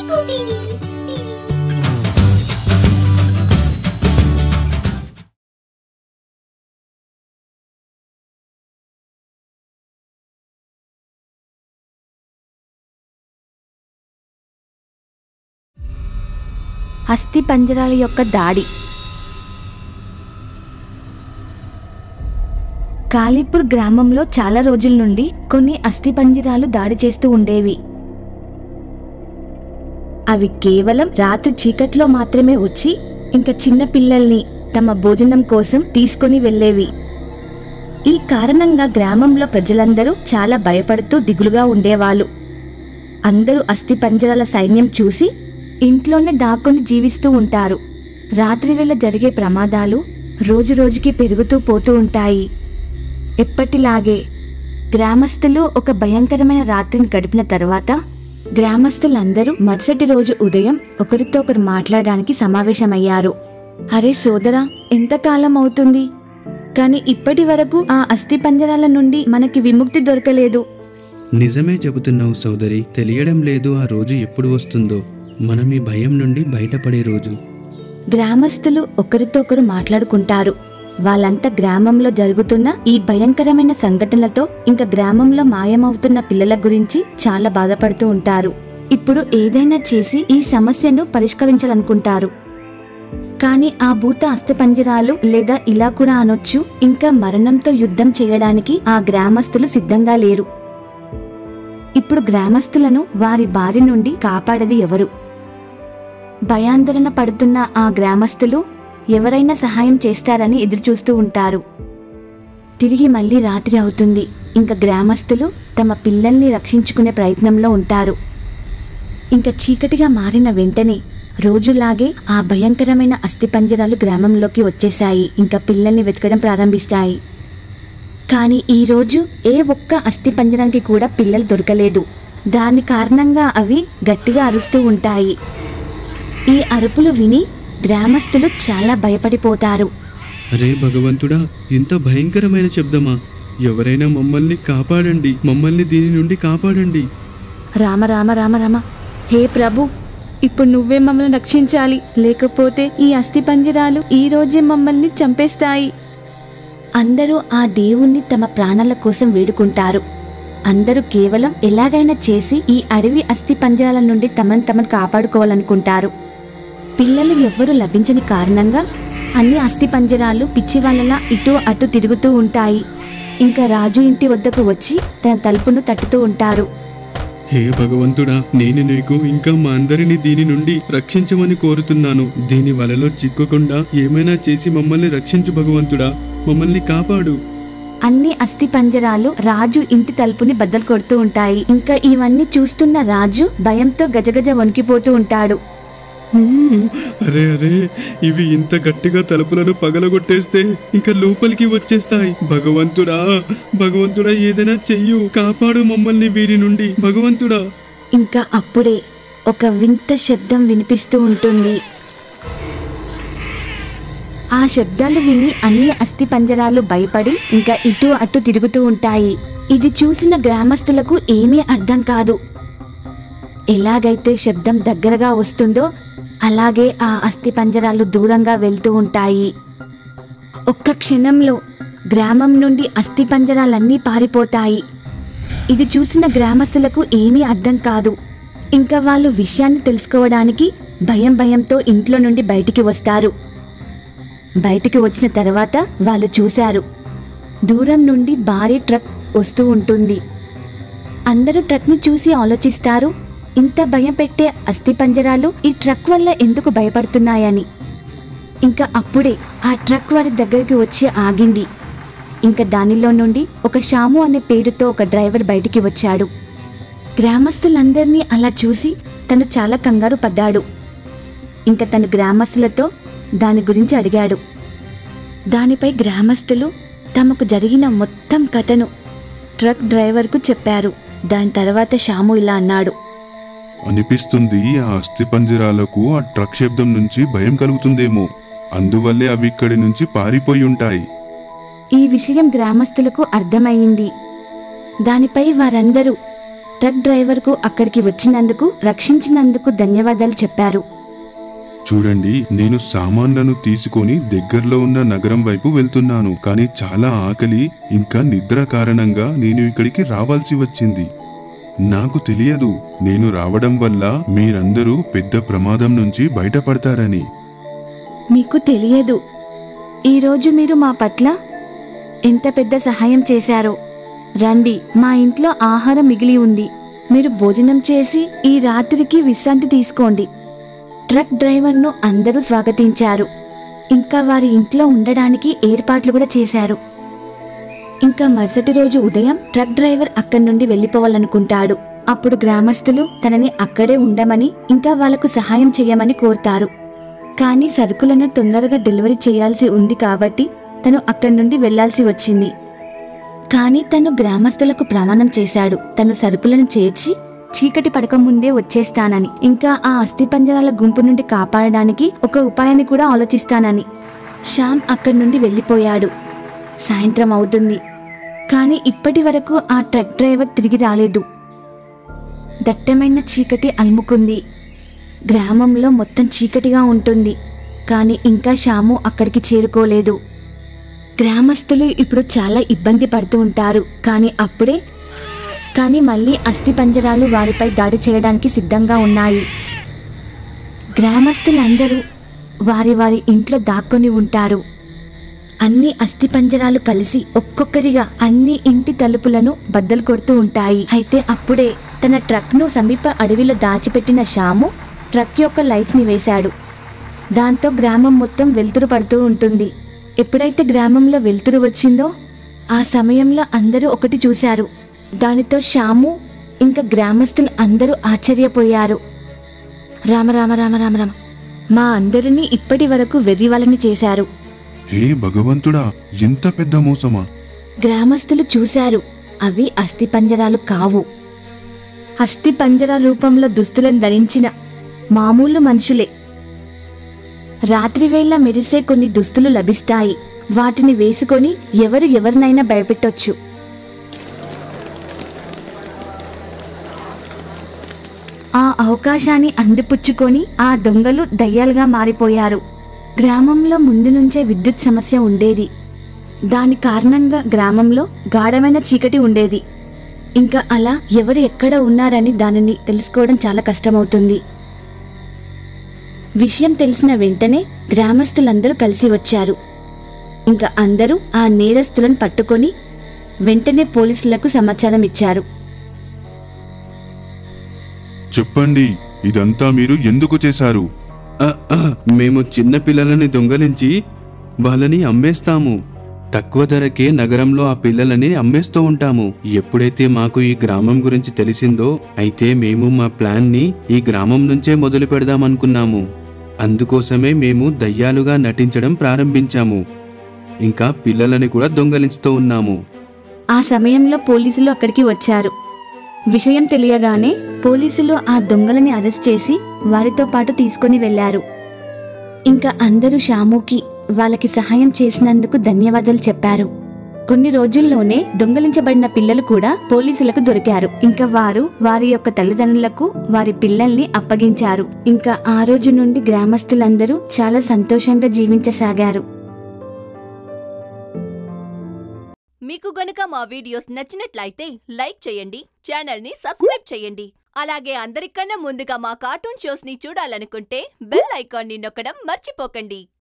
అస్థి పంజరాల యొక్క దాడి కాళీపూర్ గ్రామంలో చాలా రోజుల నుండి కొన్ని అస్థిపంజరాలు దాడి చేస్తూ ఉండేవి అవి కేవలం రాత్రి చీకట్లో మాత్రమే వచ్చి ఇంకా చిన్న పిల్లల్ని తమ భోజనం కోసం తీసుకొని వెళ్ళేవి ఈ కారణంగా గ్రామంలో ప్రజలందరూ చాలా భయపడుతూ దిగులుగా ఉండేవాళ్ళు అందరూ అస్థిపంజరాల సైన్యం చూసి ఇంట్లోనే దాక్కుని జీవిస్తూ ఉంటారు రాత్రివేళ జరిగే ప్రమాదాలు రోజురోజుకి పెరుగుతూ పోతూ ఉంటాయి ఎప్పటిలాగే గ్రామస్తులు ఒక భయంకరమైన రాత్రిని గడిపిన తర్వాత గ్రామస్తులందరూ మరుసటి రోజు ఉదయం ఒకరితో ఒకరు మాట్లాడడానికి సమావేశమయ్యారు అరే సోదరా ఎంతకాలం అవుతుంది కానీ ఇప్పటి వరకు ఆ అస్థిపంజరాల నుండి మనకి విముక్తి దొరకలేదు నిజమే చెబుతున్నావు సోదరి తెలియడం లేదు ఆ రోజు ఎప్పుడు వస్తుందో మనం ఈ భయం నుండి బయటపడే రోజు గ్రామస్తులు ఒకరితో ఒకరు మాట్లాడుకుంటారు వాళ్ళంతా గ్రామంలో జరుగుతున్న ఈ భయంకరమైన సంఘటనలతో ఇంకా గ్రామంలో మాయమవుతున్న పిల్లల గురించి చాలా బాధపడుతూ ఉంటారు ఇప్పుడు ఏదైనా చేసి ఈ సమస్యను పరిష్కరించాలనుకుంటారు కానీ ఆ భూత అస్థిపంజరాలు లేదా ఇలా కూడా అనొచ్చు ఇంకా మరణంతో యుద్ధం చేయడానికి ఆ గ్రామస్తులు సిద్ధంగా లేరు ఇప్పుడు గ్రామస్తులను వారి బారి నుండి కాపాడది ఎవరు భయాందోళన పడుతున్న ఆ గ్రామస్తులు ఎవరైనా సహాయం చేస్తారని ఎదురుచూస్తూ ఉంటారు తిరిగి మళ్ళీ రాత్రి అవుతుంది ఇంకా గ్రామస్తులు తమ పిల్లల్ని రక్షించుకునే ప్రయత్నంలో ఉంటారు ఇంకా చీకటిగా మారిన వెంటనే రోజులాగే ఆ భయంకరమైన అస్థిపంజరాలు గ్రామంలోకి వచ్చేశాయి ఇంకా పిల్లల్ని వెతకడం ప్రారంభిస్తాయి కానీ ఈ రోజు ఏ ఒక్క అస్థిపంజరానికి కూడా పిల్లలు దొరకలేదు దాని కారణంగా అవి గట్టిగా అరుస్తూ ఉంటాయి ఈ అరుపులు విని గ్రామస్తులు చాలా భయపడిపోతారు అరే భగవంతుడా ఇంత భయంకరమైన శబ్దమా ఎవరైనా మమ్మల్ని కాపాడండి మమ్మల్ని దీని నుండి కాపాడండి రామ రామ రామ రామ హే ప్రభు ఇప్పుడు నువ్వే మమ్మల్ని రక్షించాలి లేకపోతే ఈ అస్థిపంజరాలు ఈ రోజే మమ్మల్ని చంపేస్తాయి అందరూ ఆ దేవుణ్ణి తమ ప్రాణాల కోసం వేడుకుంటారు అందరూ కేవలం ఎలాగైనా చేసి ఈ అడవి అస్థిపంజరాల నుండి తమను తమను కాపాడుకోవాలనుకుంటారు పిల్లలు ఎవ్వరూ లభించని కారణంగా అన్ని అస్థిపంజరాలు పిచ్చివాళ్ళలా ఇటు అటు తిరుగుతూ ఉంటాయి ఇంకా రాజు ఇంటి వద్దకు వచ్చి తన తలుపును తట్టుతూ ఉంటారు హే భగవంతుడా నేను నీకు ఇంకా మా అందరిని దీని నుండి రక్షించమని కోరుతున్నాను దీని వలలో చిక్కకుండా ఏమైనా చేసి మమ్మల్ని రక్షించు భగవంతుడా మమ్మల్ని కాపాడు అన్ని అస్థిపంజరాలు రాజు ఇంటి తలుపుని బద్దలు కొడుతూ ఉంటాయి ఇంకా ఇవన్నీ చూస్తున్న రాజు భయంతో గజగజ వణికిపోతూ ఉంటాడు ఊ, అరే అరే ఇవి ఇంత గట్టిగా తలుపులను పగలగొట్టేస్తే ఇంకా లోపలికి వచ్చేస్తాయి భగవంతుడా భగవంతుడా ఏదైనా చెయ్యు కాపాడు మమ్మల్ని వీరి నుండి భగవంతుడా ఇంకా అప్పుడే ఒక వింత శబ్దం వినిపిస్తూ ఉంటుంది ఆ శబ్దాలు విని అన్ని అస్థిపంజరాలు భయపడి ఇంకా ఇటు అటు తిరుగుతూ ఉంటాయి ఇది చూసిన గ్రామస్తులకు ఏమీ అర్థం కాదు ఎలాగైతే శబ్దం దగ్గరగా వస్తుందో అలాగే ఆ అస్థిపంజరాలు దూరంగా వెళ్తూ ఉంటాయి ఒక్క క్షణంలో గ్రామం నుండి అస్థిపంజరాలన్నీ పారిపోతాయి ఇది చూసిన గ్రామస్తులకు ఏమీ అర్థం కాదు ఇంకా వాళ్ళు విషయాన్ని తెలుసుకోవడానికి భయం భయంతో ఇంట్లో నుండి బయటికి వస్తారు బయటికి వచ్చిన తర్వాత వాళ్ళు చూశారు దూరం నుండి భారీ ట్రక్ వస్తూ ఉంటుంది అందరూ ట్రక్ని చూసి ఆలోచిస్తారు ఇంత భయం పెట్టే అస్థిపంజరాలు ఈ ట్రక్ వల్ల ఎందుకు భయపడుతున్నాయని ఇంకా అప్పుడే ఆ ట్రక్ వారి దగ్గరికి వచ్చి ఆగింది ఇంకా దానిలో నుండి ఒక షాము అనే పేరుతో ఒక డ్రైవర్ బయటికి వచ్చాడు గ్రామస్తులందరినీ అలా చూసి తను చాలా కంగారు పడ్డాడు ఇంకా తను గ్రామస్తులతో దాని గురించి అడిగాడు దానిపై గ్రామస్తులు తమకు జరిగిన మొత్తం కథను ట్రక్ డ్రైవర్కు చెప్పారు దాని తర్వాత షాము ఇలా అన్నాడు అనిపిస్తుంది ఆ అస్థిపంజరాలకు ఆ ట్రక్ శబ్దం నుంచి భయం కలుగుతుందేమో అందువల్లే అవి ఇక్కడి నుంచి పారిపోయి ఉంటాయి ఈ విషయం గ్రామస్తులకు అర్థమయ్యింది దానిపై వారందరూ ట్రక్ డ్రైవర్కు అక్కడికి వచ్చినందుకు రక్షించినందుకు ధన్యవాదాలు చెప్పారు చూడండి నేను సామాన్లను తీసుకొని దగ్గరలో ఉన్న నగరం వైపు వెళ్తున్నాను కానీ చాలా ఆకలి ఇంకా నిద్ర కారణంగా నేను ఇక్కడికి రావాల్సి వచ్చింది నాకు తెలియదు నేను రావడం వల్ల మీరందరూ పెద్ద ప్రమాదం నుంచి బయటపడతారని మీకు తెలియదు ఈరోజు మీరు మా పట్ల ఎంత పెద్ద సహాయం చేశారో రండి మా ఇంట్లో ఆహారం మిగిలి ఉంది మీరు భోజనం చేసి ఈ రాత్రికి విశ్రాంతి తీసుకోండి ట్రక్ డ్రైవర్ను అందరూ స్వాగతించారు ఇంకా వారి ఇంట్లో ఉండడానికి ఏర్పాట్లు కూడా చేశారు ఇంకా మరుసటి రోజు ఉదయం ట్రక్ డ్రైవర్ అక్కడి నుండి వెళ్ళిపోవాలనుకుంటాడు అప్పుడు గ్రామస్తులు తనని అక్కడే ఉండమని ఇంకా వాళ్లకు సహాయం చేయమని కోరుతారు కానీ సరుకులను తొందరగా డెలివరీ చేయాల్సి ఉంది కాబట్టి తను అక్కడి నుండి వెళ్లాల్సి వచ్చింది కానీ తను గ్రామస్తులకు ప్రమాణం చేశాడు తను సరుకులను చేర్చి చీకటి పడక ముందే వచ్చేస్తానని ఇంకా ఆ అస్థిపంజరాల గుంపు నుండి కాపాడడానికి ఒక ఉపాయాన్ని కూడా ఆలోచిస్తానని శ్యామ్ అక్కడి నుండి వెళ్ళిపోయాడు సాయంత్రం అవుతుంది కానీ ఇప్పటి వరకు ఆ ట్రక్ డ్రైవర్ తిరిగి రాలేదు దట్టమైన చీకటి అలుముకుంది గ్రామంలో మొత్తం చీకటిగా ఉంటుంది కానీ ఇంకా శ్యాము అక్కడికి చేరుకోలేదు గ్రామస్తులు ఇప్పుడు చాలా ఇబ్బంది పడుతూ ఉంటారు కానీ అప్పుడే కానీ మళ్ళీ అస్థిపంజరాలు వారిపై దాడి చేయడానికి సిద్ధంగా ఉన్నాయి గ్రామస్తులందరూ వారి వారి ఇంట్లో దాక్కొని ఉంటారు అన్ని అస్థిపంజరాలు కలిసి ఒక్కొక్కరిగా అన్ని ఇంటి తలుపులను బద్దలు కొడుతూ ఉంటాయి అయితే అప్పుడే తన ట్రక్ను సమీప అడవిలో దాచిపెట్టిన శ్యాము ట్రక్ యొక్క లైట్స్ని వేశాడు దాంతో గ్రామం మొత్తం వెలుతురు పడుతూ ఉంటుంది ఎప్పుడైతే గ్రామంలో వెలుతురు వచ్చిందో ఆ సమయంలో అందరూ ఒకటి చూశారు దానితో శ్యాము ఇంకా గ్రామస్తులు అందరూ ఆశ్చర్యపోయారు రామ రామ రామ రామ రామ మా అందరినీ ఇప్పటి వరకు వెర్రివాళ్ళని చేశారు హే భగవంతుడా ఎంత పెద్ద మోసమా గ్రామస్తులు చూశారు అవి అస్థిపంజరాలు కావు అస్థిపంజర రూపంలో దుస్తులను ధరించిన మామూలు మనుషులే రాత్రివేళ మెరిసే కొన్ని దుస్తులు లభిస్తాయి వాటిని వేసుకొని ఎవరు ఎవరినైనా భయపెట్టొచ్చు ఆ అవకాశాన్ని అందిపుచ్చుకొని ఆ దొంగలు దయ్యాలుగా మారిపోయారు గ్రామంలో ముందు నుంచే విద్యుత్ సమస్య ఉండేది దాని కారణంగా గ్రామంలో గాఢమైన చీకటి ఉండేది ఇంకా అలా ఎవరు ఎక్కడ ఉన్నారని దానిని తెలుసుకోవడం చాలా కష్టమవుతుంది విషయం తెలిసిన వెంటనే గ్రామస్తులందరూ కలిసి వచ్చారు ఇంకా అందరూ ఆ నేరస్తులను పట్టుకొని వెంటనే పోలీసులకు సమాచారం ఇచ్చారు చెప్పండి ఇదంతా మీరు ఎందుకు చేశారు ఆ, ఆ, మేము చిన్న పిల్లలని దొంగలించి వాళ్ళని అమ్మేస్తాము తక్కువ ధరకే నగరంలో ఆ పిల్లలని అమ్మేస్తూ ఉంటాము ఎప్పుడైతే మాకు ఈ గ్రామం గురించి తెలిసిందో అయితే మేము మా ప్లాన్ని ఈ గ్రామం నుంచే మొదలు పెడదామనుకున్నాము అందుకోసమే మేము దయ్యాలుగా నటించడం ప్రారంభించాము ఇంకా పిల్లలని కూడా దొంగలించుతూ ఉన్నాము ఆ సమయంలో పోలీసులు అక్కడికి వచ్చారు విషయం తెలియగానే పోలీసులు ఆ దొంగలని అరెస్ట్ చేసి వారితో పాటు తీసుకొని వెళ్లారు ఇంకా అందరూ షాముకి వాళ్ళకి సహాయం చేసినందుకు ధన్యవాదాలు చెప్పారు కొన్ని రోజుల్లోనే దొంగలించబడిన పిల్లలు కూడా పోలీసులకు దొరికారు ఇంకా వారు వారి యొక్క తల్లిదండ్రులకు వారి పిల్లల్ని అప్పగించారు ఇంకా ఆ రోజు నుండి గ్రామస్తులందరూ చాలా సంతోషంగా జీవించసాగారు మీకు గనుక మా వీడియోస్ నచ్చినట్లయితే లైక్ చేయండి ఛానల్ని సబ్స్క్రైబ్ చేయండి అలాగే అందరికన్నా ముందుగా మా కార్టూన్ షోస్ ని చూడాలనుకుంటే బెల్ ఐకాన్ని నొక్కడం మర్చిపోకండి